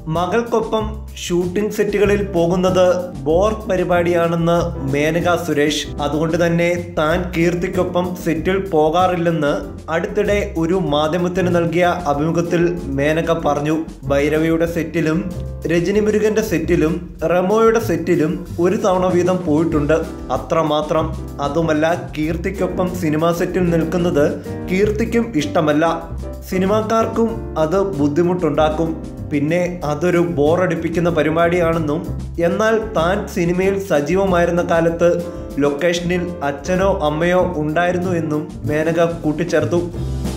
മകൾക്കൊപ്പം shooting സെറ്റുകളിൽ പോകുന്നത് bore പരിപാടിയാണെന്ന് Menaka Suresh അതുകൊണ്ട് തന്നെ താൻ കീർത്തിക്കൊപ്പം സെറ്റിൽ പോകാറില്ലെന്ന് അടുത്തിടെ ഒരു മാധ്യമത്തിന് നൽകിയ അഭിമുഖത്തിൽ മേനക പറഞ്ഞു ഭൈരവിയുടെ സെറ്റിലും രജനി മുരുകന്റെ സെറ്റിലും റെമോയുടെ സെറ്റിലും ഒരു തവണ വീതം പോയിട്ടുണ്ട് അത്രമാത്രം അതുമല്ല കീർത്തിക്കൊപ്പം സിനിമാ സെറ്റിൽ നിൽക്കുന്നത് കീർത്തിക്കും ഇഷ്ടമല്ല സിനിമാക്കാർക്കും അത് ബുദ്ധിമുട്ടുണ്ടാക്കും പിന്നെ അതൊരു ബോറടിപ്പിക്കുന്ന പരിപാടിയാണെന്നും എന്നാൽ താൻ സിനിമയിൽ സജീവമായിരുന്ന കാലത്ത് ലൊക്കേഷനിൽ അച്ഛനോ അമ്മയോ ഉണ്ടായിരുന്നു എന്നും മേനക കൂട്ടിച്ചേർത്തു